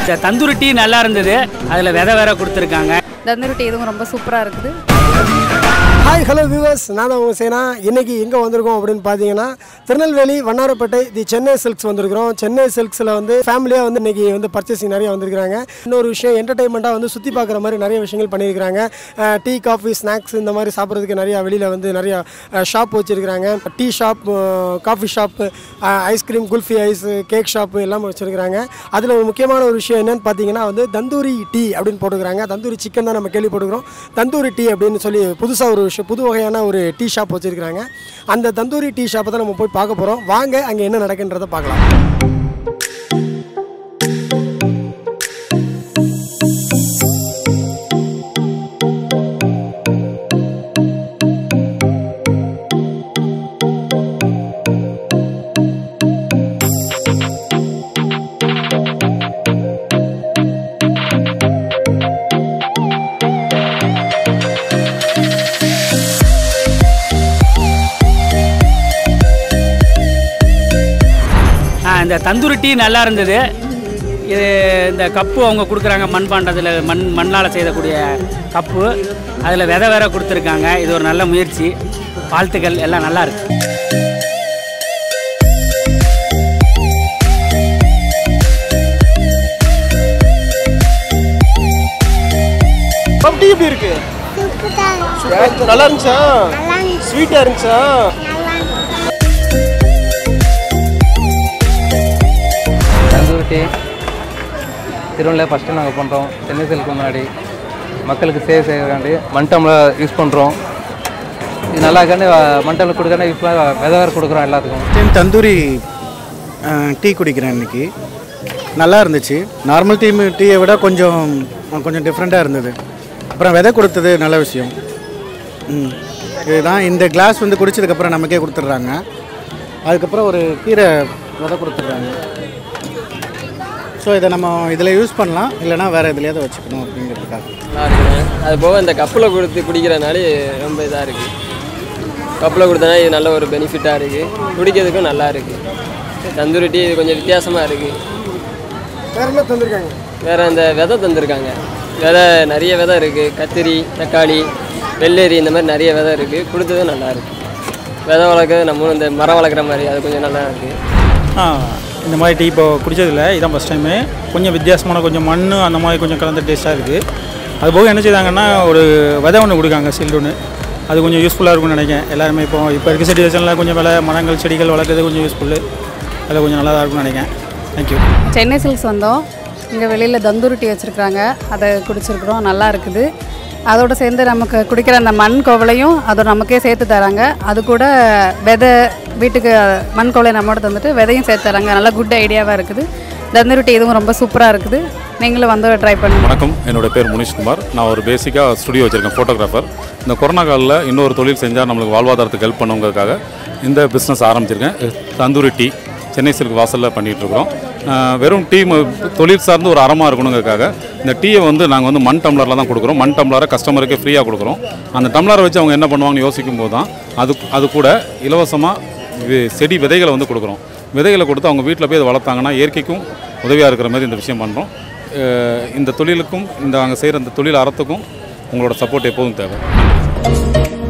இந்த தந்தூரி டீ நல்லா இருந்தது அதில் விதை வேற கொடுத்துருக்காங்க தந்தூரி டீ இதுவும் ரொம்ப சூப்பராக இருக்குது ஹாய் ஹலோ வியூவர்ஸ் நான் தான் உங்கள் சேனா இன்னைக்கு எங்கே வந்திருக்கோம் அப்படின்னு பார்த்தீங்கன்னா திருநெல்வேலி வண்ணாரப்பேட்டை தி சென்னை சில்க்ஸ் வந்திருக்கிறோம் சென்னை சில்க்ஸில் வந்து ஃபேமிலியாக வந்து இன்னைக்கு வந்து பர்ச்சேசிங் நிறைய வந்திருக்காங்க இன்னொரு விஷயம் என்டர்டைன்மெண்ட்டாக வந்து சுற்றி பார்க்குற மாதிரி நிறைய விஷயங்கள் பண்ணியிருக்காங்க டீ காஃபி ஸ்நாக்ஸ் இந்த மாதிரி சாப்பிட்றதுக்கு நிறையா வெளியில் வந்து நிறையா ஷாப் வச்சுருக்கிறாங்க tea shop coffee shop ice cream kulfi ice cake shop எல்லாமே வச்சுருக்கிறாங்க அதில் ஒரு முக்கியமான ஒரு விஷயம் என்னன்னு பார்த்தீங்கன்னா வந்து தந்தூரி டீ அப்படின்னு போட்டுக்கிறாங்க தந்தூரி சிக்கன் தான் நம்ம கேள்விப்பட்டுக்கிறோம் தந்தூரி டீ அப்படின்னு சொல்லி புதுசாக ஒரு விஷயம் புது வகையான ஒரு டீ ஷாப் வச்சுருக்கிறாங்க அந்த தந்தூரி டீ ஷாப்பை தான் நம்ம போய் பார்க்க போகிறோம் வாங்க அங்கே என்ன நடக்குன்றதை பார்க்கலாம் ஆ, இந்த தந்தூரி டீ நல்லா இருந்தது இது இந்த கப்பு அவங்க கொடுக்குறாங்க மண்பாண்டத்தில் மண் மண்ணால் செய்யக்கூடிய கப்பு அதில் விதை வேற கொடுத்துருக்காங்க இது ஒரு நல்ல முயற்சி வாழ்த்துக்கள் எல்லாம் நல்லா இருக்கு டீ எப்படி இருக்கு நல்லா இருந்துச்சா ஸ்வீட்டா இருந்துச்சா தந்தூரி டீ திருவண்ணாமலை ஃபஸ்ட்டு நாங்கள் பண்ணுறோம் சென்னை சில்க்கு முன்னாடி மக்களுக்கு சேவ் செய்யறாண்டி மண் டம்ளர் யூஸ் பண்ணுறோம் இது நல்லா இருக்கான்னு மண் டம்ளர் கொடுக்கறா யூஸ்ஃபுல்லாக விதை வேறு கொடுக்குறோம் எல்லாத்துக்கும் டைம் தந்தூரி டீ குடிக்கிறேன் இன்னைக்கு நல்லா இருந்துச்சு நார்மல் டீ டீயை விட கொஞ்சம் கொஞ்சம் டிஃப்ரெண்ட்டாக இருந்தது அப்புறம் விதை கொடுத்தது நல்ல விஷயம் ம் இதுதான் இந்த கிளாஸ் வந்து குடிச்சதுக்கப்புறம் நமக்கே கொடுத்துட்றாங்க அதுக்கப்புறம் ஒரு கீரை விதை கொடுத்துட்றாங்க ஸோ இதை நம்ம இதில் யூஸ் பண்ணலாம் இல்லைனா வேறு எதுலையாவது வச்சுக்கணும் அப்படிங்கிறதுக்காக நல்லா இருக்குங்க அது போக இந்த கப்பில் கொடுத்து குடிக்கிறனாலே ரொம்ப இதாக இருக்குது கப்பில் கொடுத்தனா இது நல்ல ஒரு பெனிஃபிட்டாக இருக்குது குடிக்கிறதுக்கும் நல்லா இருக்குது தந்தூரி டீ இது கொஞ்சம் வித்தியாசமாக இருக்குது வேறு என்ன தந்திருக்காங்க வேறு இந்த விதை தந்திருக்காங்க விதை நிறைய விதை இருக்குது கத்திரி தக்காளி வெள்ளரி இந்த மாதிரி நிறைய விதை இருக்குது கொடுத்ததும் நல்லா இருக்குது விதை வளர்க்குறது நம்மளும் இந்த மரம் வளர்க்குற மாதிரி அது கொஞ்சம் நல்லா இருக்குது ஆ இந்த மாதிரி டீ இப்போ குடிச்சதில்ல இதான் ஃபஸ்ட் டைமு கொஞ்சம் வித்தியாசமான கொஞ்சம் மண் அந்த மாதிரி கொஞ்சம் கலந்த டேஸ்ட்டாக இருக்குது அது போக என்ன செய்தாங்கன்னா ஒரு விதை ஒன்று கொடுக்காங்க சில்லுன்னு அது கொஞ்சம் யூஸ்ஃபுல்லாக இருக்கும்னு நினைக்கிறேன் எல்லாருமே இப்போ இப்போ இருக்க சுச்சுவேஷனில் கொஞ்சம் விலை மரங்கள் செடிகள் வளர்க்குறது கொஞ்சம் யூஸ்ஃபுல்லு அது கொஞ்சம் நல்லா தான் இருக்கும்னு நினைக்கிறேன் தேங்க்யூ சென்னை சில்க்ஸ் வந்தோம் இங்கே வெளியில் தந்தூரி டீ வச்சுருக்காங்க அதை குடிச்சிருக்கிறோம் நல்லா இருக்குது அதோடு சேர்ந்து நமக்கு குடிக்கிற அந்த மண் கோவலையும் அதை நமக்கே சேர்த்து தராங்க அது கூட விதை வீட்டுக்கு மண் கோவலை நம்மோட தந்துட்டு விதையும் சேர்த்து தராங்க நல்லா குட் ஐடியாவாக இருக்குது தந்தூரி டீ இதுவும் ரொம்ப சூப்பராக இருக்குது நீங்களும் வந்து ட்ரை பண்ணுங்க வணக்கம் என்னோட பேர் முனிஷ்குமார் நான் ஒரு பேசிக்காக ஸ்டுடியோ வச்சுருக்கேன் ஃபோட்டோகிராஃபர் இந்த கொரோனா காலில் இன்னொரு தொழில் செஞ்சால் நம்மளுக்கு வாழ்வாதாரத்துக்கு ஹெல்ப் பண்ணுங்கிறதுக்காக இந்த பிஸ்னஸ் ஆரம்பிச்சிருக்கேன் தந்தூரி டீ சென்னை சில்க் வாசலில் பண்ணிகிட்ருக்குறோம் வெறும் டீ ம- தொழில் சார்ந்து ஒரு அறமாக இருக்கணுங்கிறதுக்காக இந்த டீயை வந்து நாங்கள் வந்து மண் டம்ளரில் தான் கொடுக்குறோம் மண் டம்ளரை கஸ்டமருக்கே ஃப்ரீயாக கொடுக்குறோம் அந்த டம்ளரை வச்சு அவங்க என்ன பண்ணுவாங்கன்னு யோசிக்கும் போது தான் அது அது கூட இலவசமாக செடி விதைகளை வந்து கொடுக்குறோம் விதைகளை கொடுத்து அவங்க வீட்டில் போய் அதை வளர்த்தாங்கன்னா இயற்கைக்கும் உதவியாக இருக்கிற மாதிரி இந்த விஷயம் பண்ணுறோம் அஹ் இந்த தொழிலுக்கும் இந்த நாங்கள் செய்கிற இந்த தொழில் அறத்துக்கும் உங்களோட சப்போர்ட் எப்போதும் தேவை